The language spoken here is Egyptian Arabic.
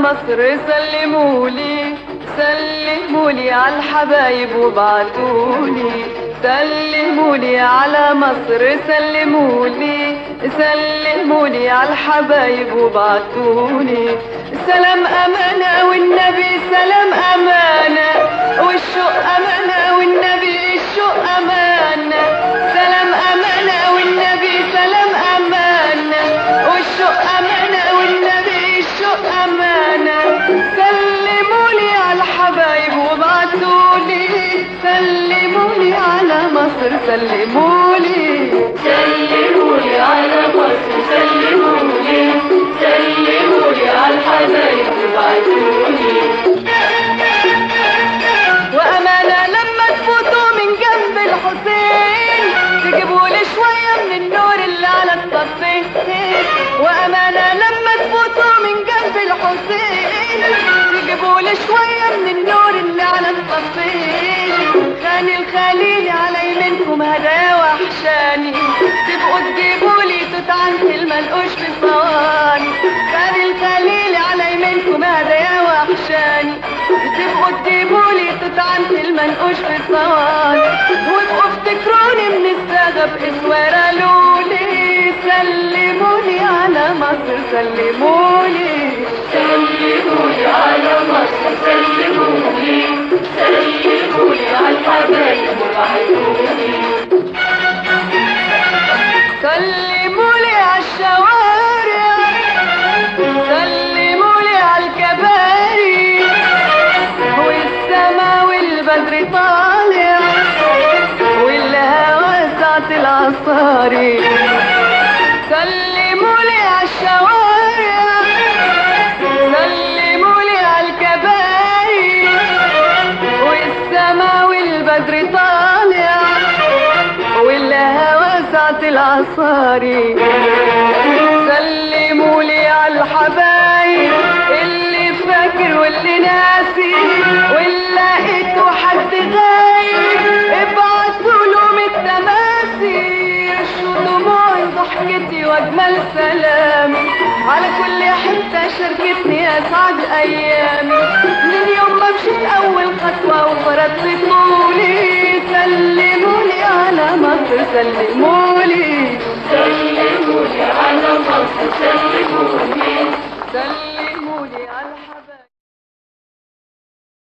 مصر سلمولي سلمولي على الحبايب وبعتولي سلمولي على مصر سلمولي سلمولي على الحبايب وبعتولي سلام أمانة والنبي سلام أمانة والشوق أمانة والنبي الشوق أمانة سلام أمانة والنبي سلام أمانة والشوق أمانة والنبي الشوق أمانة سلمولي على الحبايب وبعتولي سلمولي على مصر سلمولي سلمولي على مصر سلمولي سلمولي على الحبايب وبعتولي وأمانة لما تفوتوا من جنب الحسين تجيبوا لي شوية من النور اللي على الصفين وأمانة لما تفوتوا من جنب الحسين تجيبوا لي شوية من النور اللي على الصفين خان الخليل على يمينكم هدايا وحشاني تبقوا تجيبوا لي توت عنك المنقوش في الصواني خان الخليل على يمينكم هدايا وحشاني تبقوا تجيبوا لي توت عنك المنقوش في الصواني وابقوا افتكروني من السغب اسوارة لولي سلموني على مصر سلموني سلمولي على مصر سلمولي سلمولي على الحبايب وبعتولي سلمولي على الشوارع سلمولي على الكباري والسما والبدر طالع والهوى ساعة العصاري سلمولي على الشوارع سلمولي على الكباري والسما والبدر طالع والهوى ساعة العصاري سلمولي على الحبايب اللي فاكر واللي ناسي واللي لقيته حد غايب ابعتوا لهم التماثيل شو دموعي ضحكتي واجمل سلامي على كل حتة شاركتني اسعد ايامي من يوم ما مشيت اول خطوة وفرضت طولي سلمولي على مصر سلمولي سلمولي على مصر سلمولي سلمولي